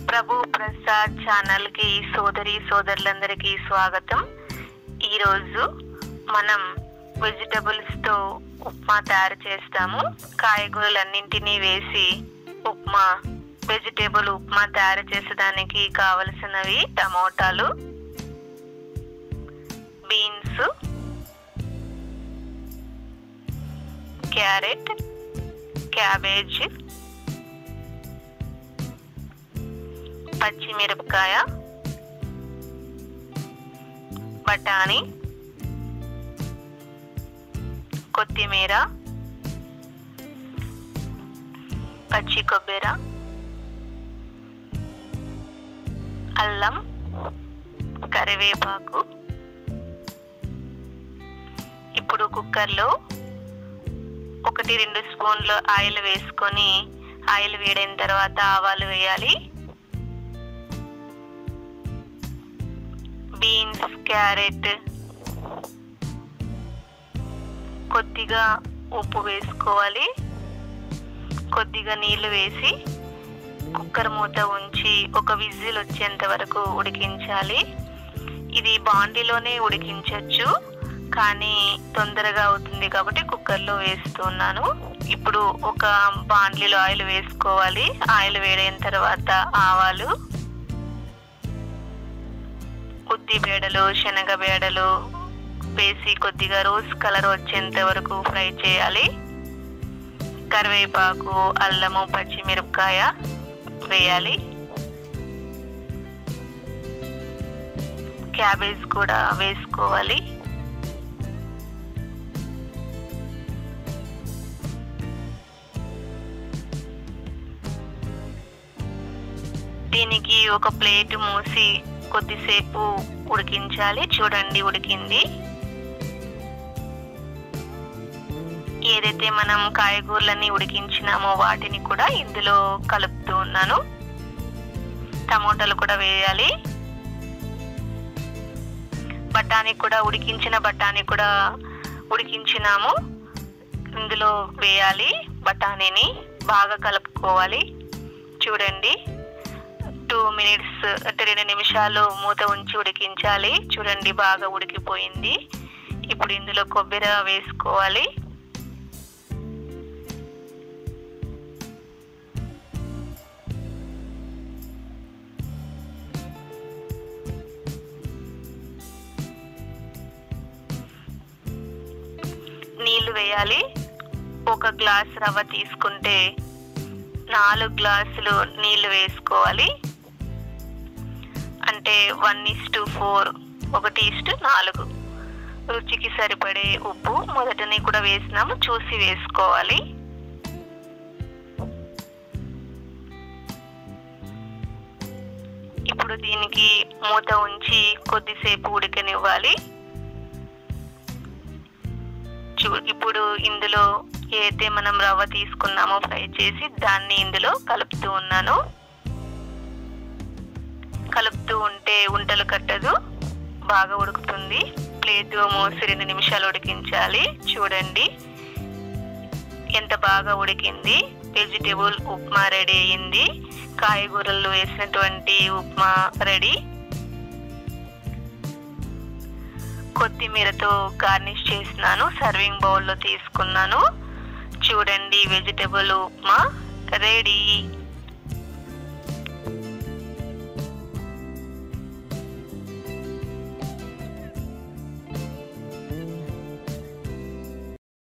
ప్రభు Prasad channel కి సోదరి సోదరులందరికీ స్వాగతం ఈరోజు మనం వెజిటబుల్స్ తో ఉప్మా తయారు చేస్తాము కాయగూరలన్నింటినీ వేసి ఉప్మా వెజిటేబుల్ ఉప్మా తయారు చేసేదానికి కావలసినవి టమోటాలు బీన్స్ క్యారెట్ క్యాబేజ్ పచ్చిమిరపకాయ బఠానీ కొత్తిమీర పచ్చి కొబ్బరి అల్లం కరివేపాకు ఇప్పుడు కుక్కర్లో ఒకటి రెండు స్పూన్లు ఆయిల్ వేసుకొని ఆయిల్ వేడైన తర్వాత ఆవాలు వేయాలి బీన్స్ క్యారెట్ కొద్దిగా ఉప్పు వేసుకోవాలి కొద్దిగా నీళ్లు వేసి కుక్కర్ మూత ఉంచి ఒక విజిల్ వచ్చేంత వరకు ఉడికించాలి ఇది బాండిలోనే ఉడికించవచ్చు కానీ తొందరగా అవుతుంది కాబట్టి కుక్కర్లో వేస్తున్నాను ఇప్పుడు ఒక బాండ్లీలో ఆయిల్ వేసుకోవాలి ఆయిల్ వేడైన తర్వాత ఆవాలు ఉద్ది బేడలు శనగ బేడలు వేసి కొద్దిగా రోజ్ కలర్ వచ్చేంత వరకు ఫ్రై చేయాలి కరివేపాకు అల్లము పచ్చిమిరపకాయ వేయాలి క్యాబేజ్ కూడా వేసుకోవాలి దీనికి ఒక ప్లేట్ మూసి కొద్దిసేపు ఉడికించాలి చూడండి ఉడికింది ఏదైతే మనం కాయగూరలని ఉడికించినామో వాటిని కూడా ఇందులో కలుపుతూ ఉన్నాను టమోటాలు కూడా వేయాలి బఠానీ కూడా ఉడికించిన బఠానీ కూడా ఉడికించినాము ఇందులో వేయాలి బఠానీని బాగా కలుపుకోవాలి చూడండి టూ మినిట్స్ అంటే రెండు నిమిషాలు మూత ఉంచి ఉడికించాలి చూడండి బాగా ఉడికిపోయింది ఇప్పుడు ఇందులో కొబ్బరి వేసుకోవాలి నీళ్లు వేయాలి ఒక గ్లాస్ రవ్వ తీసుకుంటే నాలుగు గ్లాసులు నీళ్లు వేసుకోవాలి అంటే వన్ ఇస్టు ఫోర్ ఒకటి ఇస్టు నాలుగు రుచికి సరిపడే ఉప్పు మొదటని కూడా వేసినాము చూసి వేసుకోవాలి ఇప్పుడు దీనికి మూత ఉంచి కొద్దిసేపు ఉడకనివ్వాలి చూ ఇప్పుడు ఇందులో ఏదైతే మనం రవ్వ తీసుకున్నామో ఫ్రై చేసి దాన్ని ఇందులో కలుపుతూ ఉన్నాను కలుపుతూ ఉంటే ఉంటలు కట్టదు బాగా ఉడుకుతుంది ప్లేట్ మూసి రెండు నిమిషాలు ఉడికించాలి చూడండి ఎంత బాగా ఉడికింది వెజిటేబుల్ ఉప్మా రెడీ అయ్యింది కాయగూరలు వేసినటువంటి ఉప్మా రెడీ కొత్తిమీరతో గార్నిష్ చేసినాను సర్వింగ్ బౌల్లో తీసుకున్నాను చూడండి వెజిటేబుల్ ఉప్మా రెడీ